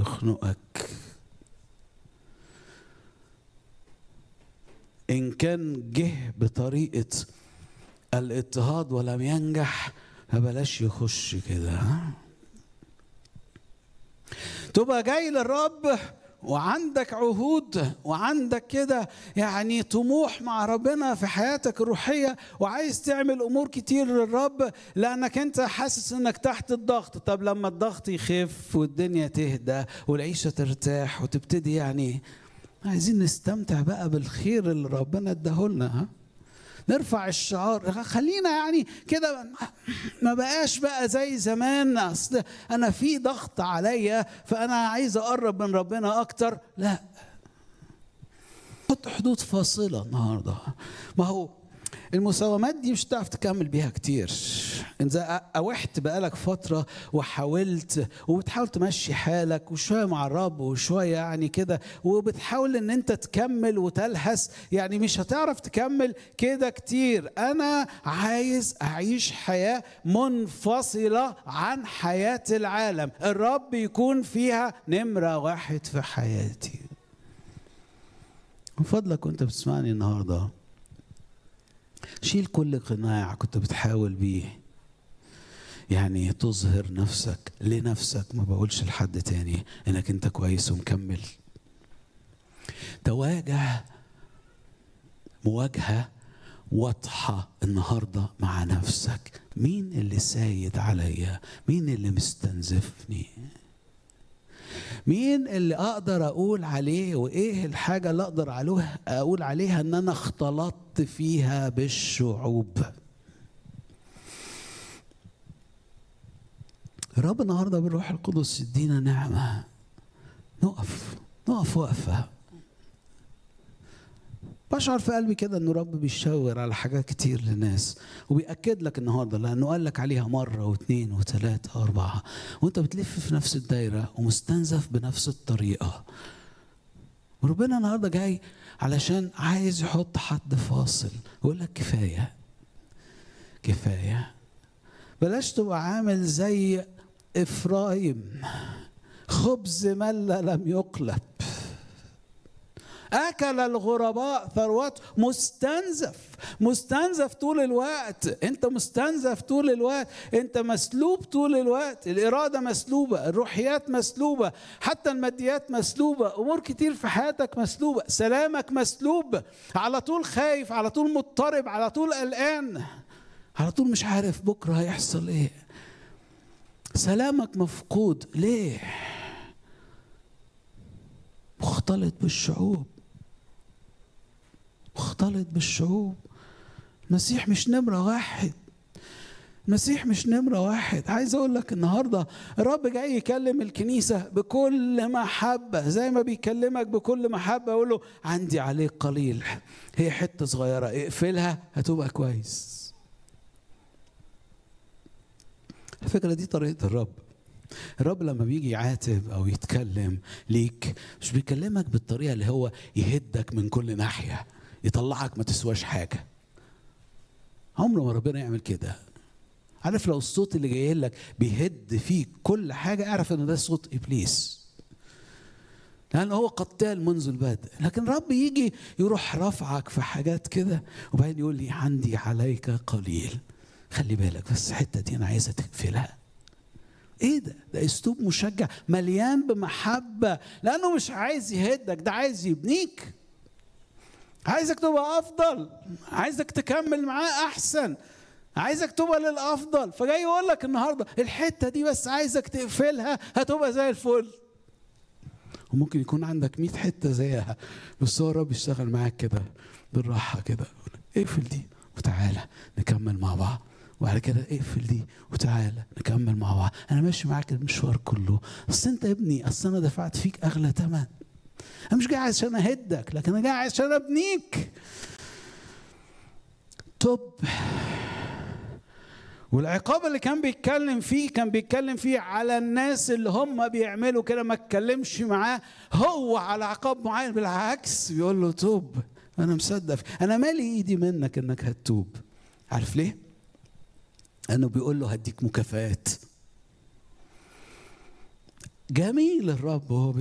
يخنقك إن كان جه بطريقة الاضطهاد ولم ينجح فبلاش يخش كده ها؟ تبقى جاي للرب وعندك عهود وعندك كده يعني طموح مع ربنا في حياتك الروحية وعايز تعمل أمور كتير للرب لأنك أنت حاسس أنك تحت الضغط طب لما الضغط يخف والدنيا تهدى والعيشة ترتاح وتبتدي يعني عايزين نستمتع بقى بالخير اللي ربنا اداهولنا ها نرفع الشعار خلينا يعني كده ما بقاش بقى زي زمان اصل انا في ضغط عليا فانا عايز اقرب من ربنا اكتر لا حط حدود فاصله النهارده ما هو المساومات دي مش هتعرف تكمل بيها كتير انت اوحت بقالك فتره وحاولت وبتحاول تمشي حالك وشويه مع الرب وشويه يعني كده وبتحاول ان انت تكمل وتلهس يعني مش هتعرف تكمل كده كتير انا عايز اعيش حياه منفصله عن حياه العالم الرب يكون فيها نمره واحد في حياتي من فضلك وانت بتسمعني النهارده شيل كل قناع كنت بتحاول بيه يعني تظهر نفسك لنفسك ما بقولش لحد تاني انك انت كويس ومكمل تواجه مواجهة واضحة النهاردة مع نفسك مين اللي سايد عليا مين اللي مستنزفني مين اللي اقدر اقول عليه وايه الحاجه اللي اقدر عليها اقول عليها ان انا اختلطت فيها بالشعوب الرب النهارده بالروح القدس يدينا نعمه نقف نقف وقفه بشعر في قلبي كده انه رب بيشاور على حاجات كتير للناس وبيأكد لك النهارده لانه قال لك عليها مره واثنين وثلاثه واربعه وانت بتلف في نفس الدايره ومستنزف بنفس الطريقه وربنا النهارده جاي علشان عايز يحط حد فاصل ويقول لك كفايه كفايه بلاش تبقى عامل زي افرايم خبز مل لم يقلب اكل الغرباء ثروات مستنزف مستنزف طول الوقت انت مستنزف طول الوقت انت مسلوب طول الوقت الاراده مسلوبه الروحيات مسلوبه حتى الماديات مسلوبه امور كتير في حياتك مسلوبه سلامك مسلوب على طول خايف على طول مضطرب على طول قلقان على طول مش عارف بكره هيحصل ايه سلامك مفقود ليه مختلط بالشعوب مختلط بالشعوب المسيح مش نمرة واحد المسيح مش نمرة واحد عايز أقول لك النهاردة الرب جاي يكلم الكنيسة بكل محبة زي ما بيكلمك بكل محبة يقول له عندي عليك قليل هي حتة صغيرة اقفلها هتبقى كويس الفكرة دي طريقة الرب الرب لما بيجي يعاتب او يتكلم ليك مش بيكلمك بالطريقه اللي هو يهدك من كل ناحيه يطلعك ما تسواش حاجه عمره ما ربنا يعمل كده عارف لو الصوت اللي جاي لك بيهد فيك كل حاجه اعرف ان ده صوت ابليس لأن هو قتال منذ البدء لكن رب يجي يروح رفعك في حاجات كده وبعدين يقول لي عندي عليك قليل خلي بالك بس الحته دي انا عايزه تقفلها ايه ده ده اسلوب مشجع مليان بمحبه لانه مش عايز يهدك ده عايز يبنيك عايزك تبقى افضل عايزك تكمل معاه احسن عايزك تبقى للافضل فجاي يقول لك النهارده الحته دي بس عايزك تقفلها هتبقى زي الفل وممكن يكون عندك 100 حته زيها بس هو الرب يشتغل معاك كده بالراحه كده اقفل دي وتعالى نكمل مع بعض وبعد كده اقفل دي وتعالى نكمل مع بعض انا ماشي معاك المشوار كله اصل انت يا ابني اصل انا دفعت فيك اغلى ثمن انا مش جاي عشان اهدك لكن انا جاي عشان ابنيك طب والعقاب اللي كان بيتكلم فيه كان بيتكلم فيه على الناس اللي هم بيعملوا كده ما اتكلمش معاه هو على عقاب معين بالعكس بيقول له توب انا مصدق انا مالي ايدي منك انك هتتوب عارف ليه انه بيقول له هديك مكافآت جميل الرب وهو